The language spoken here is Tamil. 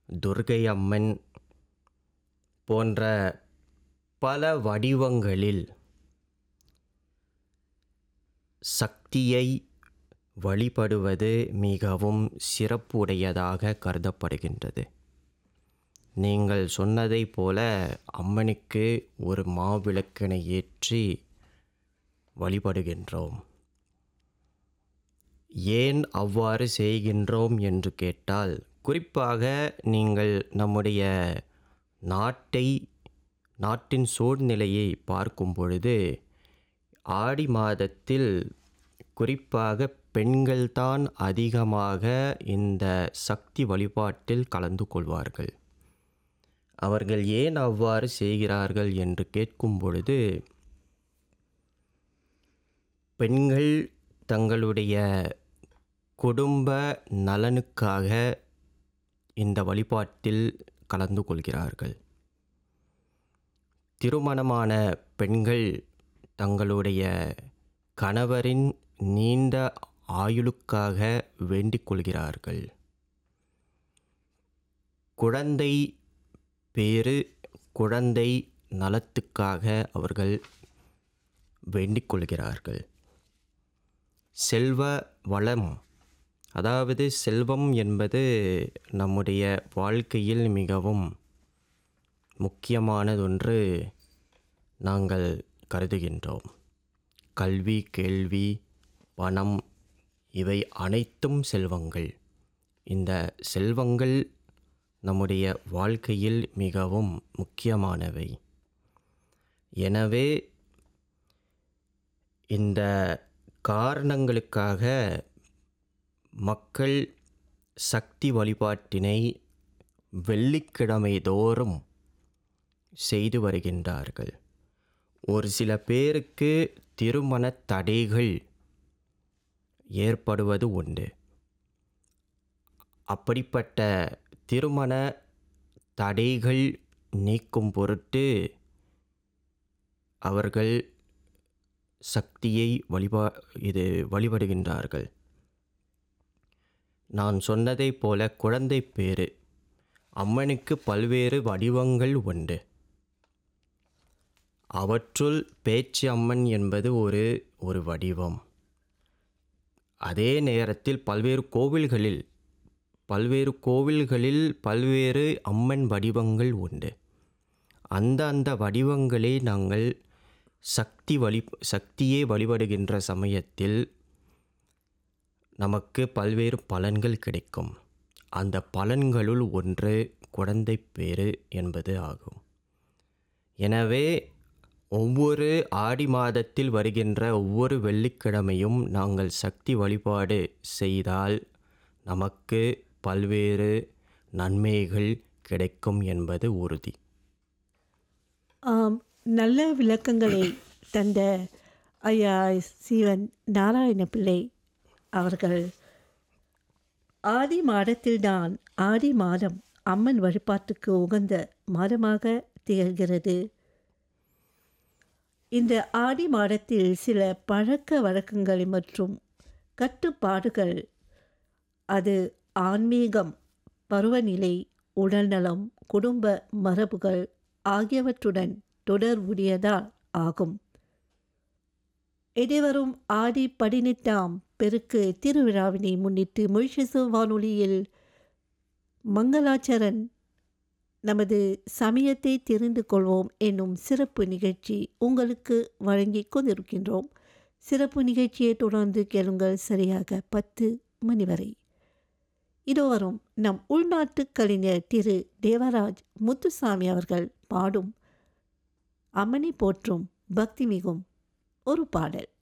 துர்க்கை அம்மன் போன்ற பல வடிவங்களில் சக்தியை வழிபடுவது மிகவும் சிறப்புடையதாக கருதப்படுகின்றது நீங்கள் சொன்னதைப் போல அம்மனுக்கு ஒரு மாவிளக்கினை ஏற்றி வழிபடுகின்றோம் ஏன் அவ்வாறு செய்கின்றோம் என்று கேட்டால் குறிப்பாக நீங்கள் நம்முடைய நாட்டை நாட்டின் சூழ்நிலையை பார்க்கும் பொழுது ஆடி மாதத்தில் குறிப்பாக பெண்கள்தான் அதிகமாக இந்த சக்தி வழிபாட்டில் கலந்து கொள்வார்கள் அவர்கள் ஏன் அவ்வாறு செய்கிறார்கள் என்று கேட்கும் பொழுது பெண்கள் தங்களுடைய குடும்ப நலனுக்காக இந்த வழிபாட்டில் கலந்து கொள்கிறார்கள் திருமணமான பெண்கள் தங்களுடைய கணவரின் நீண்ட ஆயுளுக்காக வேண்டிக் கொள்கிறார்கள் குழந்தை பேறு குழந்தை நலத்துக்காக அவர்கள் வேண்டிக் கொள்கிறார்கள் செல்வ வளம் அதாவது செல்வம் என்பது நம்முடைய வாழ்க்கையில் மிகவும் முக்கியமானதொன்று நாங்கள் கருதுகின்றோம் கல்வி கேள்வி பணம் இவை அனைத்தும் செல்வங்கள் இந்த செல்வங்கள் நம்முடைய வாழ்க்கையில் மிகவும் முக்கியமானவை எனவே இந்த காரணங்களுக்காக மக்கள் சக்தி வழிபாட்டினை வெள்ளிக்கிழமை தோறும் செய்து வருகின்றார்கள் ஒரு சில பேருக்கு திருமண தடைகள் ஏற்படுவது உண்டு அப்படிப்பட்ட திருமண தடைகள் நீக்கும் பொருட்டு அவர்கள் சக்தியை வழிபா இது வழிபடுகின்றார்கள் நான் சொன்னதைப் போல குழந்தை பேறு அம்மனுக்கு பல்வேறு வடிவங்கள் உண்டு அவற்றுள் பேச்சு அம்மன் என்பது ஒரு ஒரு வடிவம் அதே நேரத்தில் பல்வேறு கோவில்களில் பல்வேறு கோவில்களில் பல்வேறு அம்மன் வடிவங்கள் உண்டு அந்த அந்த வடிவங்களை நாங்கள் சக்தி வழி சக்தியே வழிபடுகின்ற சமயத்தில் நமக்கு பல்வேறு பலன்கள் கிடைக்கும் அந்த பலன்களுள் ஒன்று குழந்தை பேறு என்பது ஆகும் எனவே ஒவ்வொரு ஆடி மாதத்தில் வருகின்ற ஒவ்வொரு வெள்ளிக்கிழமையும் நாங்கள் சக்தி வழிபாடு செய்தால் நமக்கு பல்வேறு நன்மைகள் கிடைக்கும் என்பது உறுதி ஆம் நல்ல விளக்கங்களை தந்த ஐயா சீவன் நாராயண பிள்ளை அவர்கள் ஆடி மாதத்தில்தான் ஆடி மாதம் அம்மன் வழிபாட்டுக்கு உகந்த மாதமாக திகழ்கிறது இந்த ஆடி மாதத்தில் சில பழக்க வழக்கங்கள் மற்றும் கட்டுப்பாடுகள் அது ஆன்மீகம் பருவநிலை உடல்நலம் குடும்ப மரபுகள் ஆகியவற்றுடன் தொடர்புடையதால் ஆகும் எதிர்வரும் ஆடி பதினெட்டாம் பெருக்கு திருவிழாவினை முன்னிட்டு மொழிசு வானொலியில் மங்களாச்சரன் நமது சமயத்தை தெரிந்து கொள்வோம் என்னும் சிறப்பு நிகழ்ச்சி உங்களுக்கு வழங்கி கொண்டிருக்கின்றோம் சிறப்பு நிகழ்ச்சியை தொடர்ந்து கேளுங்கள் சரியாக பத்து மணி வரை இதோ வரும் நம் உள்நாட்டு கலைஞர் திரு தேவராஜ் முத்துசாமி அவர்கள் பாடும் அம்மனை போற்றும் பக்தி மிகும் ஒரு பாடல்